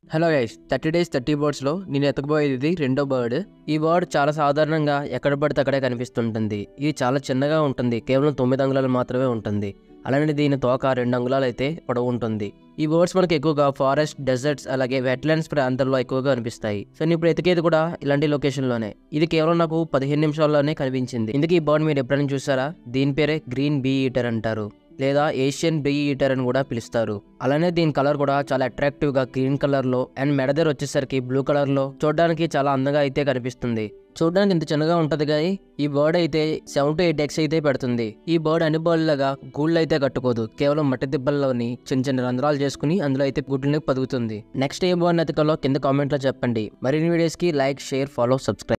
hello guys thirty days thirty బర్డ్స్లో నేను ఎతకబోయేది ఇది రెండో బర్డ్ ఈ బర్డ్ చాలా సాధారణంగా ఎక్కడ పడితే అక్కడే కనిపిస్తుంటుంది ఇది చాలా చిన్నగా ఉంటుంది కేవలం తొమ్మిది అంగుళాలు మాత్రమే ఉంటుంది అలానే దీని తోక రెండు అంగుళాలు అయితే పొడవు ఉంటుంది ఈ బర్డ్స్ మనకి ఎక్కువగా ఫారెస్ట్ డెజర్ట్స్ అలాగే వెట్లాండ్స్ ప్రాంతాల్లో ఎక్కువగా కనిపిస్తాయి సో నేను ఇప్పుడు ఎతికేది కూడా ఇలాంటి లొకేషన్లోనే ఇది కేవలం నాకు పదిహేను నిమిషాల్లోనే కనిపించింది ఇందుకు ఈ బర్డ్ మీరు ఎప్పుడైనా చూసారా దీని పేరే గ్రీన్ బీ ఈటర్ అంటారు లేదా ఏషియన్ బీ ఈటర్ అని కూడా పిలుస్తారు అలానే దీని కలర్ కూడా చాలా అట్రాక్టివ్ గా గ్రీన్ కలర్ లో అండ్ మెడ దగ్గర వచ్చేసరికి బ్లూ కలర్ లో చూడడానికి చాలా అందంగా అయితే కనిపిస్తుంది చూడడానికి ఇంత చిన్నగా ఉంటది కానీ ఈ బర్డ్ అయితే సెవెన్ టు ఎయిట్ ఎక్స్ అయితే పెడుతుంది ఈ బర్డ్ అన్ని బర్డ్ లాగా గూళ్ళు అయితే కట్టుకోదు కేవలం మట్టి దిబ్బల్లోని చిన్న చిన్న రంధ్రాలు చేసుకుని అందులో అయితే గుడ్లని పదుగుతుంది నెక్స్ట్ ఏ బర్డ్ ఎతకలో కింద కామెంట్ లో చెప్పండి మరిన్ని వీడియోస్ కి లైక్ షేర్ ఫాలో సబ్స్క్రైబ్